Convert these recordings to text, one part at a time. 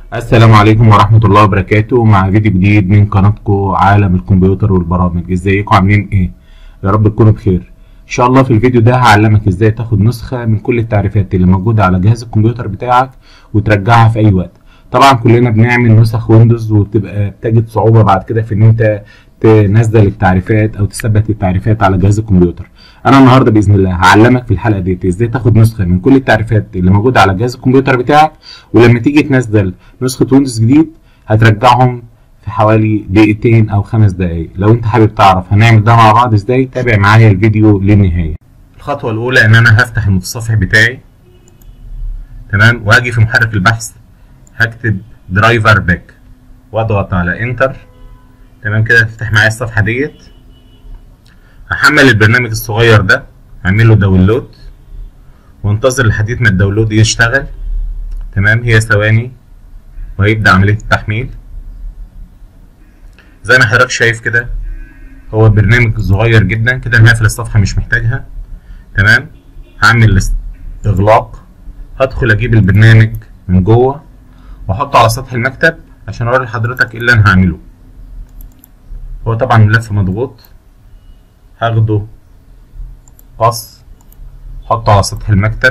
السلام عليكم ورحمة الله وبركاته مع فيديو جديد من قناتكم عالم الكمبيوتر والبرامج ازيكم عاملين ايه يا رب تكونوا بخير ان شاء الله في الفيديو ده هعلمك ازاي تاخد نسخة من كل التعريفات اللي موجودة على جهاز الكمبيوتر بتاعك وترجعها في اي وقت طبعا كلنا بنعمل نسخ ويندوز وبتبقى بتجد صعوبة بعد كده في ان انت تنزل التعريفات او تثبت التعريفات على جهاز الكمبيوتر انا النهارده باذن الله هعلمك في الحلقه ديت ازاي تاخد نسخه من كل التعريفات اللي موجوده على جهاز الكمبيوتر بتاعك ولما تيجي تنزل نسخه ويندوز جديد هترجعهم في حوالي دقيقتين او خمس دقايق لو انت حابب تعرف هنعمل ده مع بعض ازاي تابع معايا الفيديو للنهايه الخطوه الاولى ان انا هفتح المتصفح بتاعي تمام وهاجي في محرك البحث هكتب درايفر باك واضغط على انتر تمام كده تفتح معايا الصفحه ديت هحمل البرنامج الصغير ده اعمل له داونلود وانتظر لحد ما الداونلود يشتغل تمام هي ثواني وهيبدا عمليه التحميل زي ما حضرتك شايف كده هو برنامج صغير جدا كده انا هقفل الصفحه مش محتاجها تمام هعمل اغلاق هدخل اجيب البرنامج من جوه واحطه على سطح المكتب عشان اوري لحضرتك ايه اللي انا هعمله هو طبعا ملف مضغوط هاخده قص احطه على سطح المكتب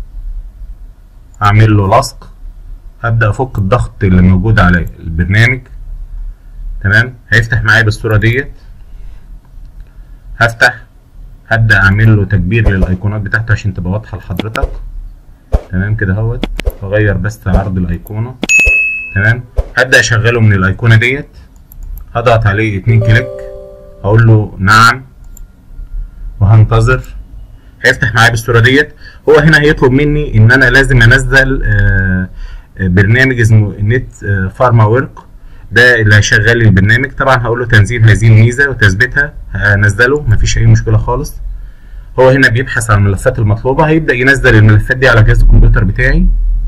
هعمل له لصق هبدأ افك الضغط اللي موجود على البرنامج تمام هيفتح معايا بالصورة ديت هفتح هبدأ اعمل له تكبير للايقونات بتاعته عشان تبقى واضحة لحضرتك تمام كده اهوت اغير بس عرض الايقونة تمام هبدأ اشغله من الايقونة ديت هضغط عليه اتنين كليك هقول له نعم وهنتظر هيفتح معايا بالصوره ديت هو هنا هيطلب مني ان انا لازم انزل برنامج اسمه نت فارما ورك ده اللي هيشغل لي البرنامج طبعا هقول له تنزيل هذه الميزه وتثبيتها هنزله مفيش اي مشكله خالص هو هنا بيبحث عن الملفات المطلوبه هيبدا ينزل الملفات دي على جهاز الكمبيوتر بتاعي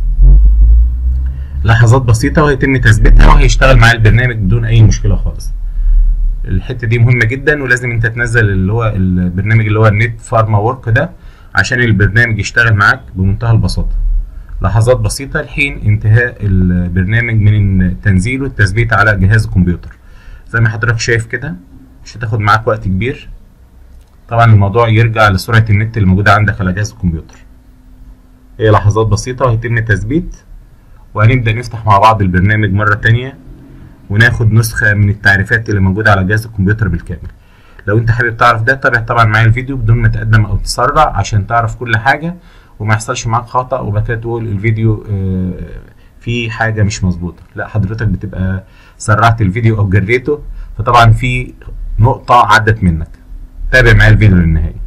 لحظات بسيطه وهيتم تثبيتها وهيشتغل معايا البرنامج بدون اي مشكله خالص الحته دي مهمه جدا ولازم انت تنزل اللي هو البرنامج اللي هو النت فارما ورك ده عشان البرنامج يشتغل معاك بمنتهى البساطه لحظات بسيطه لحين انتهاء البرنامج من تنزيله والتثبيت على جهاز الكمبيوتر زي ما حضرتك شايف كده مش هتاخد معاك وقت كبير طبعا الموضوع يرجع لسرعه النت اللي موجوده عندك على جهاز الكمبيوتر هي لحظات بسيطه وهيتم التثبيت وهنبدا نفتح مع بعض البرنامج مره تانية وناخد نسخة من التعريفات اللي موجودة على جهاز الكمبيوتر بالكامل لو انت حابب تعرف ده تابع طبعا معايا الفيديو بدون ما تقدم او تسرع عشان تعرف كل حاجة وما يحصلش معاك خطأ وبعد كده تقول الفيديو فيه حاجة مش مظبوطة لا حضرتك بتبقى سرعت الفيديو او جريته فطبعا في نقطة عدت منك تابع معايا الفيديو للنهاية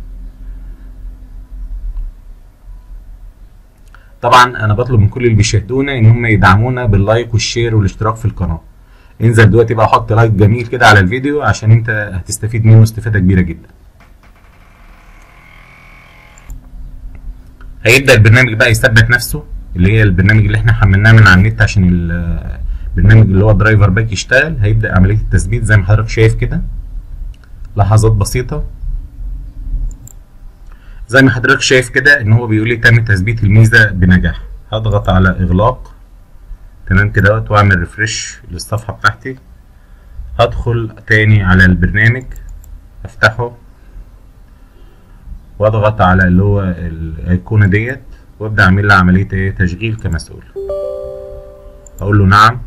طبعا انا بطلب من كل اللي بيشاهدونا ان هم يدعمونا باللايك والشير والاشتراك في القناه انزل دلوقتي بقى حط لايك جميل كده على الفيديو عشان انت هتستفيد منه استفاده كبيره جدا هيبدا البرنامج بقى يثبت نفسه اللي هي البرنامج اللي احنا حملناه من على النت عشان البرنامج اللي هو درايفر باك يشتغل هيبدا عمليه التثبيت زي ما حضرتك شايف كده لحظات بسيطه زي ما حضرتك شايف كده ان هو بيقول لي تم تثبيت الميزه بنجاح هضغط على اغلاق تمام كده اهوت واعمل ريفرش للصفحه بتاعتي هدخل تاني على البرنامج افتحه واضغط على اللي هو الايقونه ديت وابدا اعمل لها عمليه ايه تشغيل كمسؤول اقول له نعم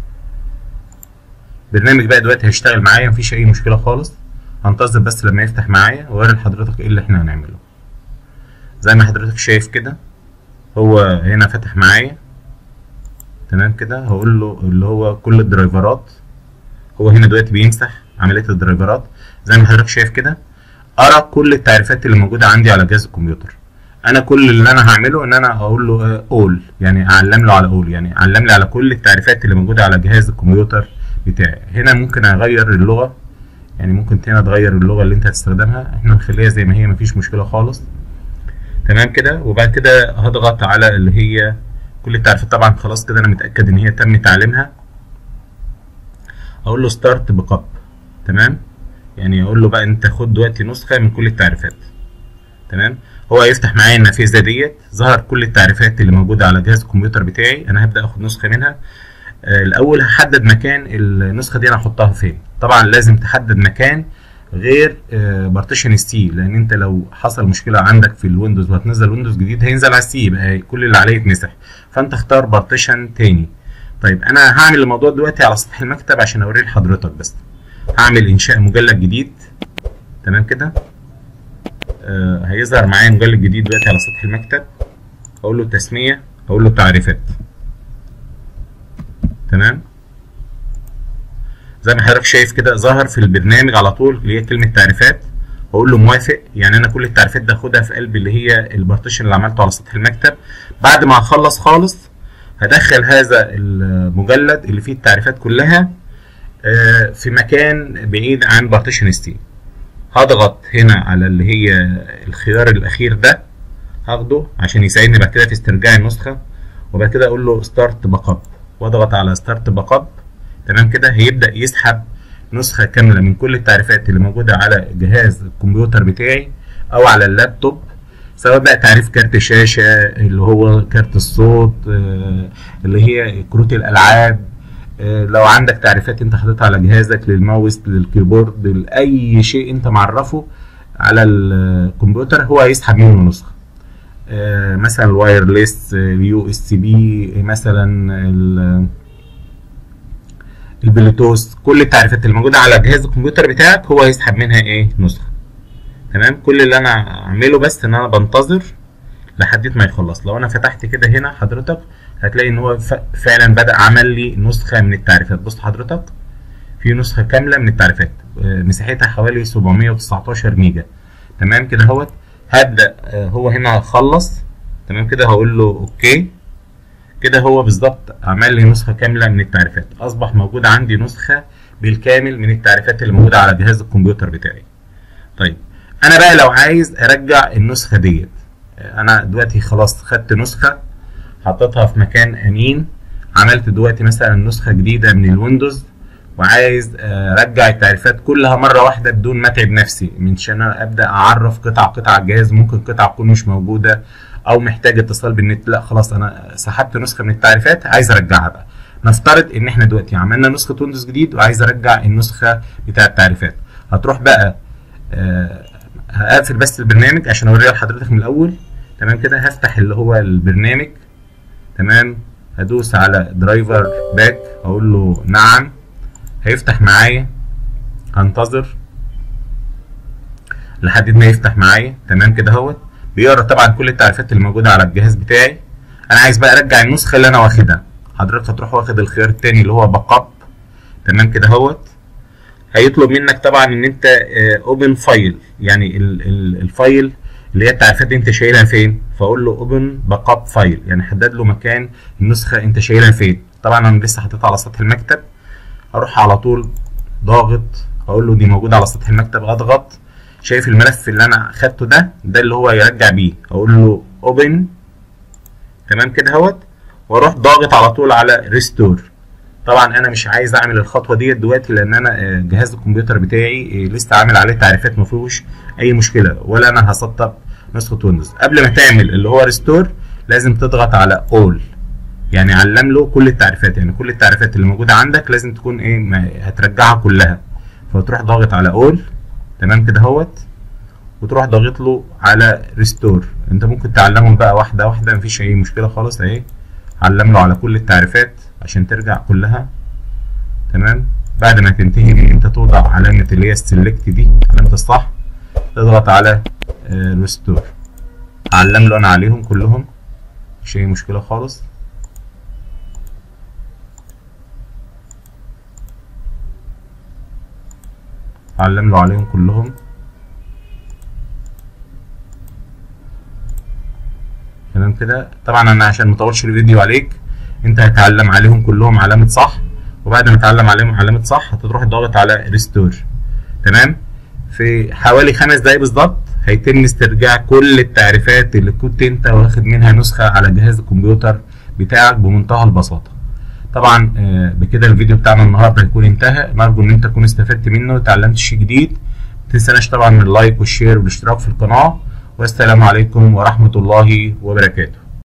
البرنامج بقى دلوقتي هيشتغل معايا مفيش اي مشكله خالص هنتظر بس لما يفتح معايا واوري لحضرتك ايه اللي احنا هنعمله زي ما حضرتك شايف كده هو هنا فتح معايا تمام كده هقول له اللي هو كل الدرايفرات هو هنا دلوقتي بيمسح عمليه الدرايفرات زي ما حضرتك شايف كده ارى كل التعريفات اللي موجوده عندي على جهاز الكمبيوتر انا كل اللي انا هعمله ان انا اقول له اول يعني اعلم له على اول يعني علم لي على كل التعريفات اللي موجوده على جهاز الكمبيوتر بتاعي هنا ممكن اغير اللغه يعني ممكن هنا تغير اللغه اللي انت هتستخدمها احنا نخليها زي ما هي مفيش مشكله خالص تمام كده وبعد كده هضغط على اللي هي كل التعريفات طبعا خلاص كده انا متاكد ان هي تم تعليمها اقول له ستارت باك اب تمام يعني اقول له بقى انت خد دلوقتي نسخه من كل التعريفات تمام هو هيفتح معايا النافذه ديت ظهر كل التعريفات اللي موجوده على جهاز الكمبيوتر بتاعي انا هبدا اخد نسخه منها آه، الاول هحدد مكان النسخه دي انا هحطها فين طبعا لازم تحدد مكان غير بارتيشن سي لان انت لو حصل مشكله عندك في الويندوز وهتنزل ويندوز جديد هينزل على السي يبقى كل اللي عليه يتمسح فانت اختار بارتيشن تاني طيب انا هعمل الموضوع دلوقتي على سطح المكتب عشان اوريه لحضرتك بس هعمل انشاء مجلد جديد تمام كده آه هيظهر معايا مجلد جديد دلوقتي على سطح المكتب اقول له تسميه اقول له تعريفات تمام زي ما حضرتك شايف كده ظهر في البرنامج على طول اللي هي كلمه تعريفات واقول له موافق يعني انا كل التعريفات دي اخدها في قلب اللي هي البارتيشن اللي عملته على سطح المكتب بعد ما اخلص خالص هدخل هذا المجلد اللي فيه التعريفات كلها في مكان بعيد عن بارتيشن ستي هضغط هنا على اللي هي الخيار الاخير ده هاخده عشان يساعدني بعد كده في استرجاع النسخه وبعد كده اقول له ستارت باك اب واضغط على ستارت باك اب تمام كده هيبدا يسحب نسخه كامله من كل التعريفات اللي موجوده على جهاز الكمبيوتر بتاعي او على اللابتوب سواء بقى تعريف كارت شاشه اللي هو كارت الصوت اللي هي كروت الالعاب لو عندك تعريفات انت حاططها على جهازك للماوس للكيبورد لاي شيء انت معرفه على الكمبيوتر هو هيسحب منه نسخه مثلا الوايرلس اليو اس بي مثلا البلوتوث كل التعريفات اللي موجوده على جهاز الكمبيوتر بتاعك هو هيسحب منها ايه نسخه تمام كل اللي انا اعمله بس ان انا بنتظر لحد ما يخلص لو انا فتحت كده هنا حضرتك هتلاقي ان هو فعلا بدا عمل لي نسخه من التعريفات بص حضرتك في نسخه كامله من التعريفات مساحتها حوالي 719 ميجا تمام كده اهوت هبدا هو هنا خلص تمام كده هقول له اوكي كده هو بالظبط عمل لي نسخه كامله من التعريفات اصبح موجود عندي نسخه بالكامل من التعريفات اللي موجوده على جهاز الكمبيوتر بتاعي طيب انا بقى لو عايز ارجع النسخه ديت انا دلوقتي خلاص خدت نسخه حطيتها في مكان امين عملت دلوقتي مثلا نسخه جديده من الويندوز وعايز ارجع التعريفات كلها مره واحده بدون ما اتعب نفسي من عشان ابدا اعرف قطع قطع على الجهاز ممكن قطع تكون مش موجوده او محتاج اتصال بالنت لا خلاص انا سحبت نسخه من التعريفات عايز ارجعها بقى نفترض ان احنا دلوقتي عملنا نسخه ويندوز جديد وعايز ارجع النسخه بتاع التعريفات هتروح بقى آه هقفل بس البرنامج عشان اوريها لحضرتك من الاول تمام كده هفتح اللي هو البرنامج تمام هدوس على درايفر باك اقول له نعم هيفتح معايا هنتظر لحد ما يفتح معايا تمام كده اهوت بيقرا طبعا كل التعريفات اللي موجوده على الجهاز بتاعي انا عايز بقى ارجع النسخه اللي انا واخدها حضرتك هتروح واخد الخيار التاني اللي هو باك اب تمام كده اهوت هيطلب منك طبعا ان انت اوبن فايل يعني ال ال الفايل اللي هي التعريفات دي انت شايلها فين فاقول له اوبن باك اب فايل يعني حدد له مكان النسخه انت شايلها فين طبعا انا لسه حاططها على سطح المكتب اروح على طول ضاغط اقول له دي موجوده على سطح المكتب اضغط شايف الملف اللي انا خدته ده ده اللي هو يرجع بيه اقول له اوبن تمام كده اهوت واروح ضاغط على طول على ريستور طبعا انا مش عايز اعمل الخطوه ديت دلوقتي لان انا جهاز الكمبيوتر بتاعي لسه عامل عليه تعريفات ما فيهوش اي مشكله ولا انا هسطب نسخه ويندوز قبل ما تعمل اللي هو ريستور لازم تضغط على اول يعني علم له كل التعريفات يعني كل التعريفات اللي موجوده عندك لازم تكون ايه هترجعها كلها فتروح ضاغط على اول تمام كده اهوت وتروح ضاغط له على ريستور انت ممكن تعلمهم بقى واحده واحده مفيش اي مشكله خالص اهي علم له على كل التعريفات عشان ترجع كلها تمام بعد ما تنتهي ان انت توضع علامه اللي هي السلكت دي علامه الصح تضغط على ريستور علم له انا عليهم كلهم مش اي مشكله خالص علم له عليهم كلهم تمام كده طبعا انا عشان مطولش الفيديو عليك انت هتعلم عليهم كلهم علامه صح وبعد ما تعلم عليهم علامه صح هتروح ضاغط على ريستور تمام في حوالي خمس دقايق بالظبط هيتم استرجاع كل التعريفات اللي كنت انت واخد منها نسخه على جهاز الكمبيوتر بتاعك بمنتهى البساطه طبعا بكده الفيديو بتاعنا النهارده هيكون انتهى نرجو ان انت تكون استفدت منه وتعلمت شيء جديد متنساش طبعا من اللايك والشير والاشتراك في القناه والسلام عليكم ورحمه الله وبركاته